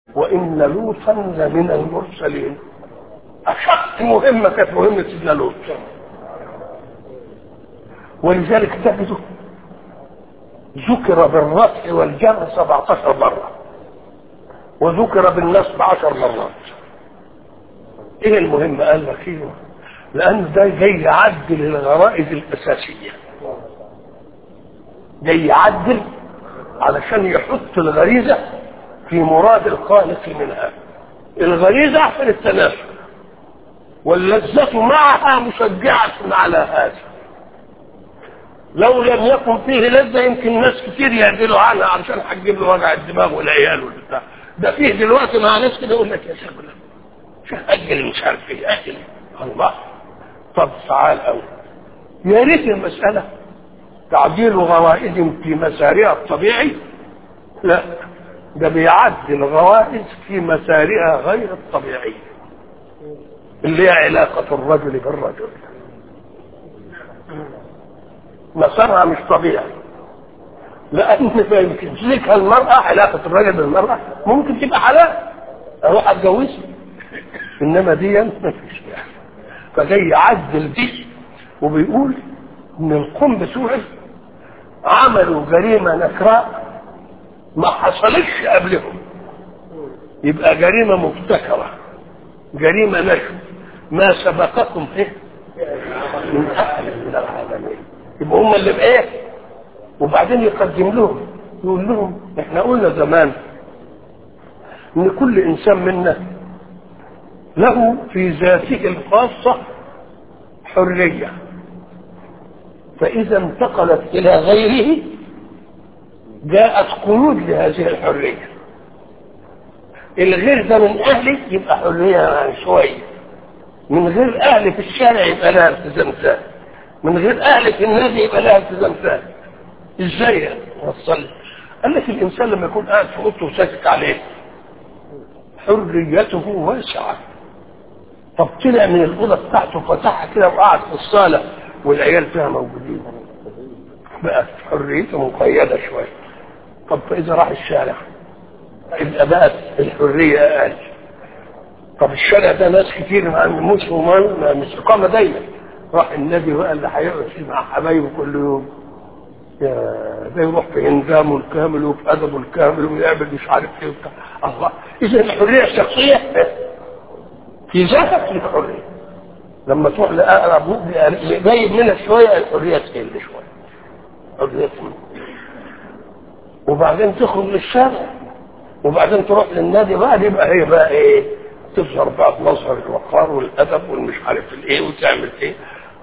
وإن لوطا لمن المرسلين أشق مهمة كانت مهمة سيدنا لوط ولذلك تجده ذكر بالرفع والجر 17 مرة وذكر بالنصب 10 مرات ايه المهم قال لك ايوه لان ده جاي يعدل الغرائز الاساسيه جاي يعدل علشان يحط الغريزه في مراد الخالق منها الغريزه عشان التناسل واللذة معها مشجعة على هذا لو لم يكن فيه لذة يمكن ناس كتير يعدلوا عنها علشان هتجيب له وجع الدماغ والعيال والبتاع ده فيه دلوقتي مع ناس كده يقول لك يا شيخ اجل مش عارف ايه اجل الله طب تعال قوي يا ريت المسألة تعديل غرائز في مسارها الطبيعي لا ده بيعدل غرائز في مسارها غير الطبيعية اللي هي علاقة الرجل بالرجل مسارها مش طبيعي لأن ما يمكنش لك المرأة علاقة الرجل بالمرأة ممكن تبقى حلال أروح أتجوزها إنما دي ما فيش يعني فجاي يعدل دي وبيقول إن القوم بتوعي عملوا جريمة نكراء ما حصلتش قبلهم يبقى جريمة مبتكرة جريمة نشو ما سبقكم ايه من احد من العالمين يبقى هم اللي بايه وبعدين يقدم لهم يقول لهم احنا قلنا زمان ان كل انسان منا له في ذاته الخاصة حرية فإذا انتقلت إلى غيره جاءت قيود لهذه الحرية الغير ده من أهلي يبقى حرية شوية من غير أهلي في الشارع يبقى لها التزام ثاني من غير أهلي في النادي يبقى لها التزام ثاني ازاي وصل قال لك الإنسان لما يكون قاعد في أوضته وساكت عليه حريته واسعة طب طلع من الأوضة بتاعته فتحها كده وقعد في الصالة والعيال فيها موجودين بقت حريته مقيدة شوية طب فإذا راح الشارع يبقى بقت الحرية أقل طب الشارع ده ناس كتير مع مسلمان مش إقامة دايما راح النبي وقال اللي هيقعد فيه مع حبايبه كل يوم يا ده يروح في انجامه الكامل وفي ادبه الكامل ويعمل مش عارف ايه وبتاع الله اذا الحريه الشخصيه في ذاتك لك حريه لما تروح لاقرب قريب منك شويه الحريه تقل شويه حريه تقل وبعدين تخرج للشارع وبعدين تروح للنادي بقى يبقى هي بقى ايه تظهر بقى بمظهر الوقار والادب والمش عارف الايه وتعمل ايه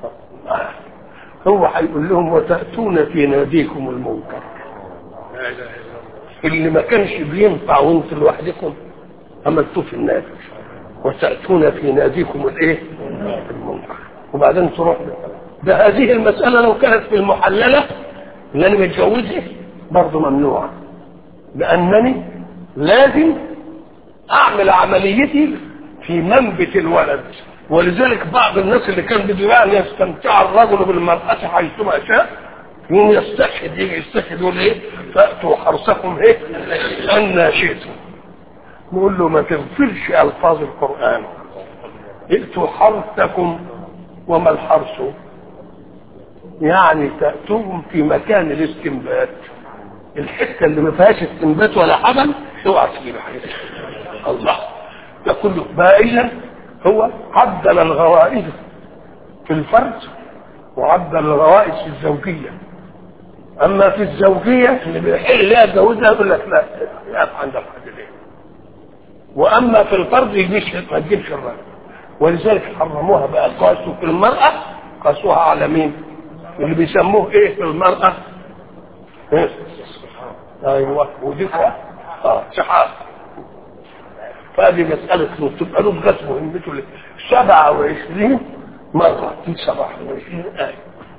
هو هيقول لهم وتأتون في ناديكم المنكر اللي ما كانش بينفع وانت لوحدكم عملتوه في النادي وتأتون في ناديكم الايه المنكر وبعدين تروح ده هذه المسألة لو كانت في المحللة اللي انا متجوزه برضه ممنوعة لأنني لازم أعمل عمليتي في منبت الولد ولذلك بعض الناس اللي كان بده يعني يستمتع الرجل بالمرأة حيثما شاء يوم يستشهد يجي يستشهد يقول ايه فأتوا حرصكم ايه أن شئتم نقول له ما تغفلش ألفاظ القرآن ائتوا حرثكم وما الحرث يعني تأتوهم في مكان الاستنبات الحتة اللي ما فيهاش استنبات ولا حبل اوعى تجيب حاجة الله ده كله بقى إذا هو عدل الغرائز في الفرد وعدل الغرائز في الزوجية أما في الزوجية اللي بيحل لها جوزها يقول لك لا يقف عندك حاجة ليه وأما في الفرد يجيش ما تجيبش الراجل ولذلك حرموها بقى قاسوا في المرأة قاسوها على مين؟ اللي بيسموه ايه في المرأة؟ إيه؟ ايوه ودي اه شحاف فهذه مسألة له تبقى له بجد مهمته لك 27 مرة في 27 آية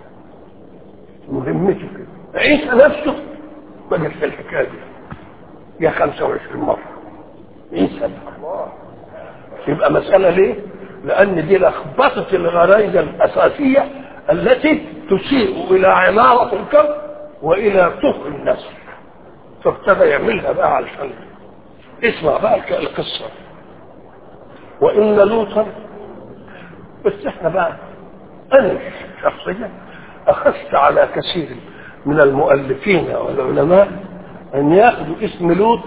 مهمته كده عيسى نفسه ما جت في الحكاية دي يا 25 مرة عيسى الله يبقى مسألة ليه؟ لأن دي لخبطة الغرائز الأساسية التي تسيء إلى عمارة الكون وإلى طهر النسل فابتدى يعملها بقى علشان اسمع بقى القصة وإن لوطا بس احنا بقى أنا شخصيا أخذت على كثير من المؤلفين والعلماء أن يأخذوا اسم لوط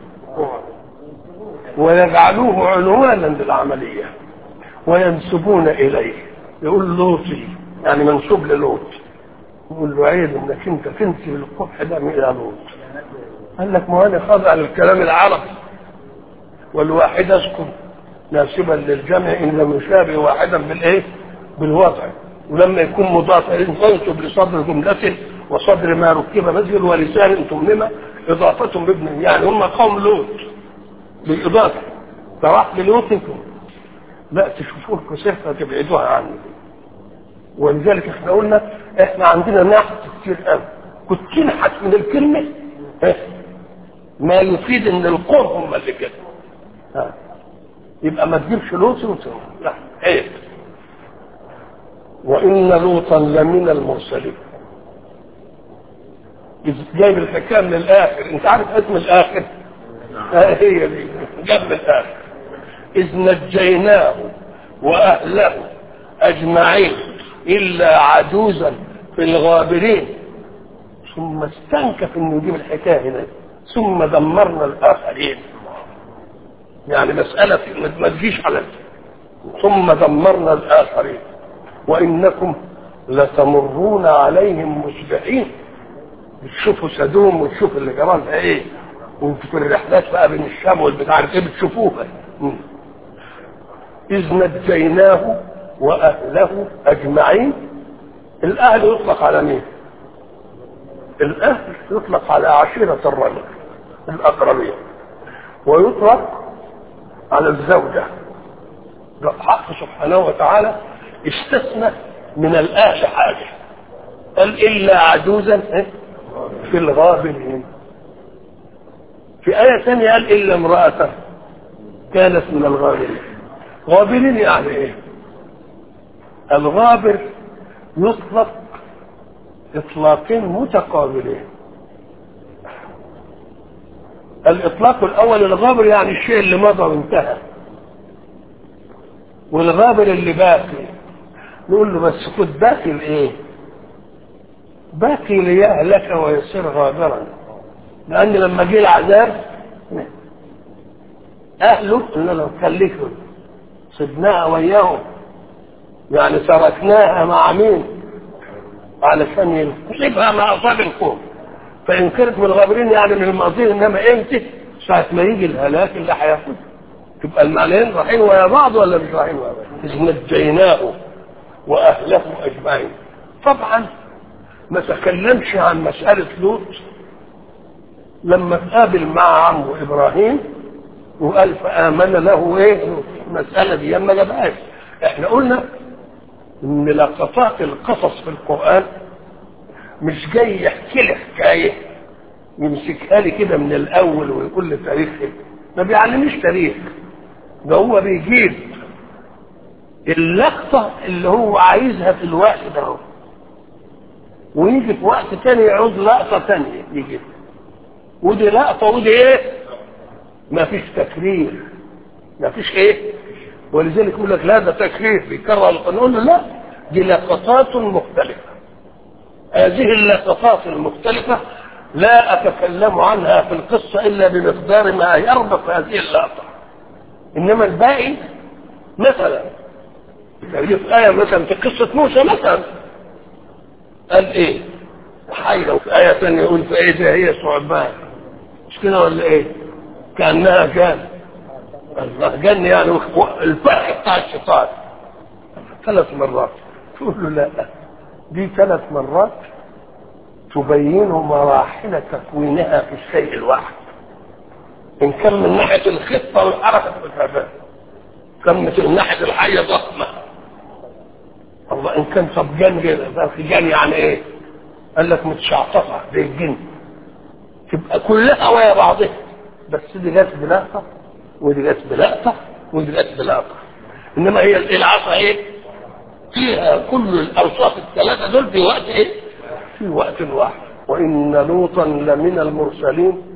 ويجعلوه عنوانا للعملية وينسبون إليه يقول لوطي يعني منسوب للوط يقول له عيب انك انت تنسب القبح ده الى لوط قال لك ما انا خاضع للكلام العربي والواحد اذكر ناسبا للجمع ان لم يشابه واحدا بالايه؟ بالوضع ولما يكون مضاف تنسب لصدر جملة وصدر ما ركب مسجد ولسان تمم إضافة بابن يعني هم قوم لوط بالإضافة فراح للوطكم لا تشوفوه كثيرة تبعدوها عنه ولذلك احنا قلنا احنا عندنا نحت كتير قوي كنت تنحت من الكلمة اه ما يفيد ان القوم هم اللي كده اه يبقى ما تجيبش لوط وتقول لا عيب وان لوطا لمن المرسلين جايب الحكايه من الاخر انت عارف اسم الاخر اه هي دي جنب الاخر اذ نجيناه واهله اجمعين الا عجوزا في الغابرين ثم استنكف انه يجيب الحكايه هنا ثم دمرنا الاخرين يعني مساله ما تجيش على ثم دمرنا الاخرين وانكم لتمرون عليهم مصبحين بتشوفوا سدوم وتشوفوا اللي جرالها ايه وفي الرحلات بقى بين الشام والبتاع ايه بتشوفوها اذ نجيناه واهله اجمعين الاهل يطلق على مين الاهل يطلق على عشيرة الرجل الاقربين ويطلق على الزوجة الحق سبحانه وتعالى استثنى من الاهل حاجة قال الا عجوزا في الغابرين في آية ثانية قال إلا امرأته كانت من الغابرين غابرين يعني إيه؟ الغابر يطلق إطلاقين متقابلين الإطلاق الأول الغابر يعني الشيء اللي مضى وانتهى والغابر اللي باقي نقول له بس خد باقي لإيه؟ باقي ليهلك ويصير غابرا لأن لما جه العذاب أهله قلنا له خليكم سبناها وياهم يعني تركناها مع مين علشان ينقلبها مع أصحاب القوم فإن كانت من الغابرين يعني من الماضيين إنما إمتى ساعة ما يجي الهلاك اللي هياخد تبقى المعنيين رايحين ويا بعض ولا مش رايحين ويا بعض إذ نجيناه وأهله أجمعين طبعا ما تكلمش عن مسألة لوط لما تقابل مع عمه إبراهيم وقال فآمن له إيه المسألة دي ما جابهاش إحنا قلنا إن لقطات القصص في القرآن مش جاي يحكي لي حكاية يمسكها لي كده من الأول ويقول لي تاريخ إيه ما بيعلمنيش تاريخ ده هو بيجيب اللقطة اللي هو عايزها في الوقت ده هو. ويجي في وقت تاني يعود لقطة تانية يجي ودي لقطة ودي ايه ما فيش تكرير ما فيش ايه ولذلك يقول لك لا ده تكرير بيكرر القانون لا دي لقطات مختلفة هذه اللقطات المختلفة لا أتكلم عنها في القصة إلا بمقدار ما يربط هذه اللقطة إنما الباقي مثلا في آية مثلا في قصة موسى مثلا قال إيه؟ حيرة في آية ثانية يقول فإذا هي ثعبان مش كده ولا إيه؟ كأنها جان الله جن يعني الفتح بتاع الشيطان ثلاث مرات تقول له لا دي ثلاث مرات تبين مراحل تكوينها في الشيء الواحد ان كان من ناحيه الخطه والحركه والتعبان كان من ناحيه الحيه ضخمه الله ان كان طب جن كده بس جن يعني ايه؟ قال لك متشعطفه زي الجن تبقى كلها ويا بعضها بس دي جت بلقطه ودي جت بلقطه ودي جت بلقطه انما هي العصا ايه؟ فيها كل الاوصاف الثلاثه دول في وقت ايه؟ في وقت واحد وان لوطا لمن المرسلين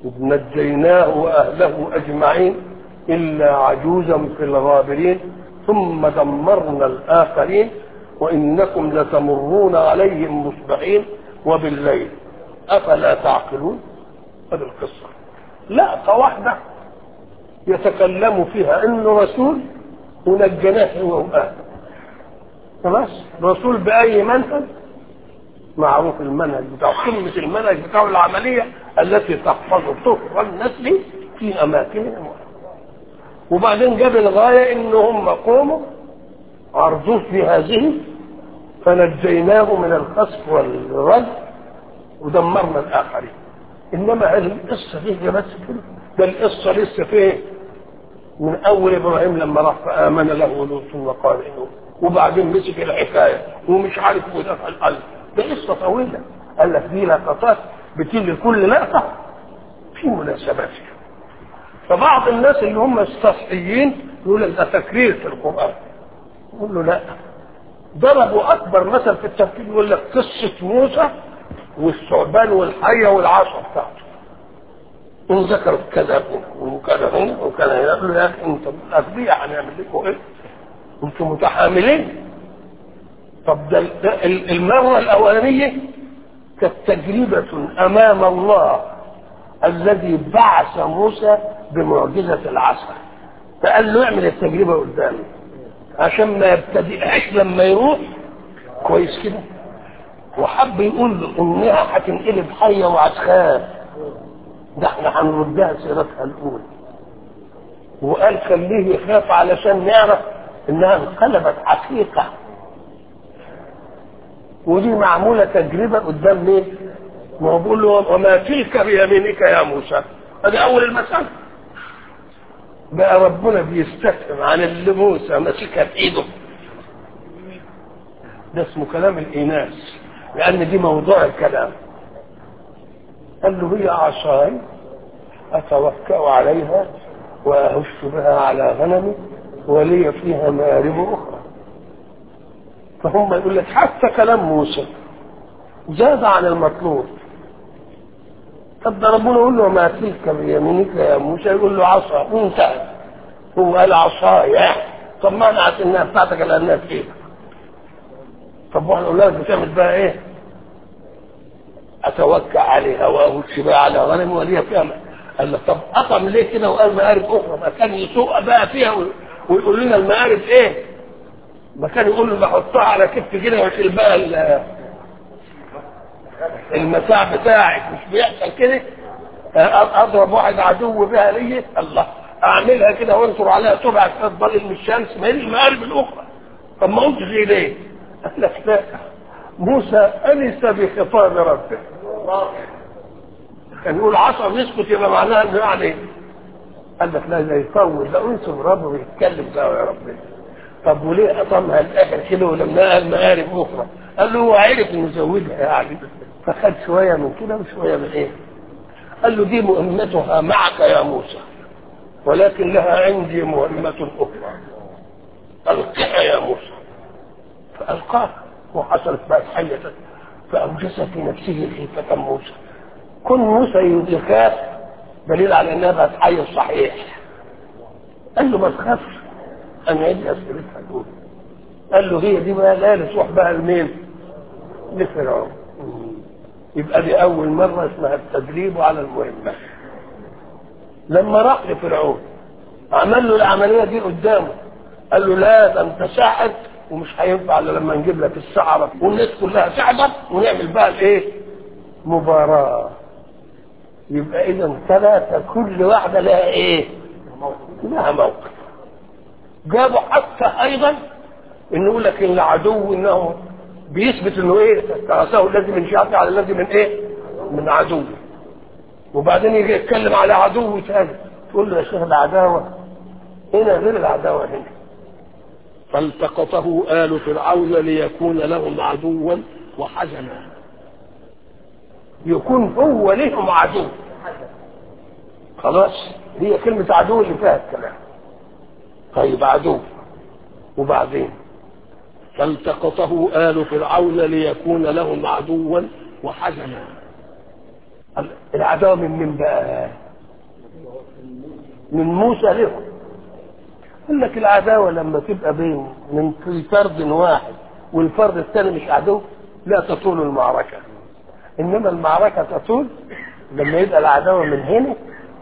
إذ نجيناه وأهله أجمعين إلا عجوزا في الغابرين ثم دمرنا الآخرين وإنكم لتمرون عليهم مصبحين وبالليل أفلا تعقلون هذه القصة لقطة واحدة يتكلم فيها انه رسول ونجناه هو واهله خلاص رسول باي منهج معروف المنهج بتاع قمة المنهج بتاع العملية التي تحفظ طفل النسل في أماكنهم وبعدين جاب الغاية إن هم قوموا عرضوه في هذه فنجيناه من الخسف والرد ودمرنا الآخرين إنما هذه القصة دي بس كده ده القصة لسه فين من أول إبراهيم لما راح فآمن له لوط وقال إنه وبعدين مسك الحكاية ومش عارف ودفع القلب ده قصة طويلة قال لك دي لقطات بتيجي كل لقطة في مناسباتها فبعض الناس اللي هم السطحيين يقول لك ده تكرير في القرآن يقول له لا ضربوا أكبر مثل في التفكير يقول لك قصة موسى والثعبان والحية والعصا بتاعته إن ذكروا كذا وكذا هنا وكذا هنا يقول له يا أخي أنت أغبياء هنعمل لكم إيه؟ أنتم متحاملين طب ده المرة الأولانية كانت تجربة أمام الله الذي بعث موسى بمعجزة العصا فقال له اعمل التجربة قدامي عشان ما يبتدئهاش لما يروح كويس كده وحب يقول له انها هتنقلب حية وهتخاف ده احنا هنردها سيرتها الاولى وقال خليه يخاف علشان نعرف انها انقلبت حقيقه ودي معمولة تجربة قدام مين؟ ما هو بيقول له وما تلك بيمينك يا موسى هذه أول المسألة بقى ربنا بيستفهم عن اللي موسى ماسكها بإيده ده اسمه كلام الإناث لأن دي موضوع الكلام قال له هي عصاي أتوكأ عليها وأهش بها على غنمي ولي فيها مآرب أخرى فهم يقول لك حتى كلام موسى زاد عن المطلوب طب ده ربنا يقول له ما تلك بيمينك يا موسى يقول له عصا انتهى هو قال عصايا طب ما انا عارف انها بتاعتك لانها في ايدك طب واحنا نقول لك بتعمل بقى ايه؟ اتوكل عليها واغش بها على غنم وليها فيها قال لك طب اطم ليه كده وقال مآرب اخرى ما كان يسوق بقى فيها ويقول لنا المآرب ايه؟ ما كان يقول له بحطها على كتف كده واشيل بقى المساع بتاعك مش بيحصل كده اضرب واحد عدو بها لي الله اعملها كده وانصر عليها تبعك تظل من الشمس ما هي المآرب الاخرى طب ما قلتش ايه ليه؟ قال لك لا موسى انس بخطاب ربه كان يقول عصا يسكت يبقى معناها انه يعني قال لك لا لا يطول ده انصر ربه ويتكلم بقى يا ربنا طب وليه أطمها الآخر كده ولما قال مآرب أخرى قال له هو عرف إنه زودها يعني فخد شوية من كده وشوية من إيه قال له دي مهمتها معك يا موسى ولكن لها عندي مهمة أخرى ألقها يا موسى فألقاها وحصلت بقى حية فأوجس في نفسه خيفة موسى كن موسى يخاف دليل على انها بقت حي صحيح قال له ما تخافش انا عندي اسئلتها دول قال له هي دي بقى لا تروح بقى لمين؟ لفرعون يبقى دي اول مره اسمها التدريب على المهمه لما راح لفرعون عمل له العمليه دي قدامه قال له لا ده انت ساحر ومش هينفع الا لما نجيب لك السحره والناس كلها تحضر ونعمل بقى الايه؟ مباراه يبقى اذا ثلاثه كل واحده لها ايه؟ لها موقف جابوا حتى ايضا انه يقول لك ان العدو انه بيثبت انه ايه تغساه الذي من شعبه على الذي من ايه؟ من عدو وبعدين يجي يتكلم على عدو ثاني تقول له يا شيخ العداوه هنا غير العداوه هنا فالتقطه آل فرعون ليكون لهم عدوا وحزنا يكون هو لهم عدو خلاص هي كلمة عدو اللي فيها الكلام طيب عدو وبعدين فالتقطه آل فرعون ليكون لهم عدوا وحزنا العداوة من من بقى من موسى لهم قال لك العداوة لما تبقى بين من في فرد واحد والفرد الثاني مش عدو لا تطول المعركة إنما المعركة تطول لما يبقى العداوة من هنا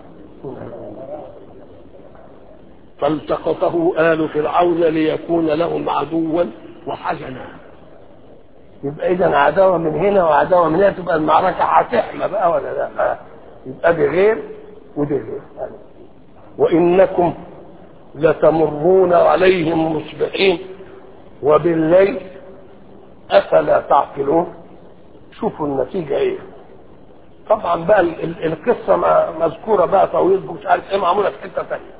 فالتقطه آل فرعون ليكون لهم عدوا وحزنا يبقى إذا عداوة من هنا وعداوة من هنا تبقى المعركة هتحمى بقى ولا لا؟ يبقى دي غير ودي غير وإنكم لتمرون عليهم مصبحين وبالليل أفلا تعقلون شوفوا النتيجة إيه طبعا بقى ال- ال- القصة ما- مذكورة بقى طويل مش عارف إيه معمولة في حتة تانية